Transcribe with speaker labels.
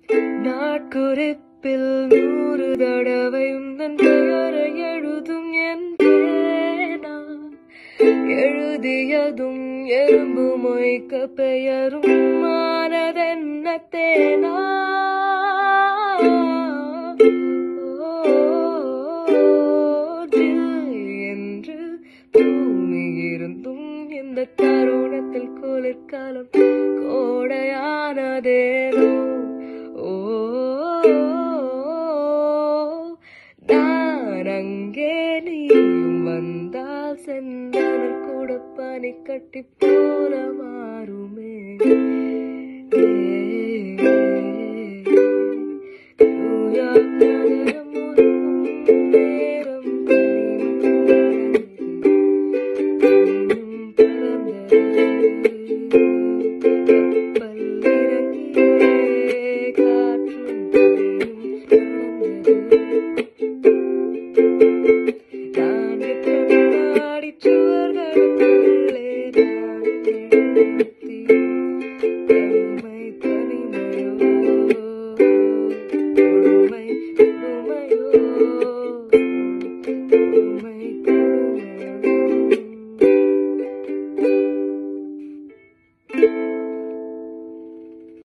Speaker 1: நாட்குறிப்பில் நூறு தடவை உந்தன் பெயரை எழுதும் என் பேனா எழுதியதும் எறும்பு மொய்க்க பெயரும் மானதென்ன தேனா ஜில் என்று பூமி இருந்தும் இந்த தருணத்தில் குளிர்காலம் கோடையானதேனோ ஓ நான் அங்கே நீயும் வந்தால் சென்றனர் கூட பனி கட்டி போல மாறுமே நியூயார்க் நகரம் உறங்கும் நேரம் சுவர்களுக்குள்ளே நான் எழுதி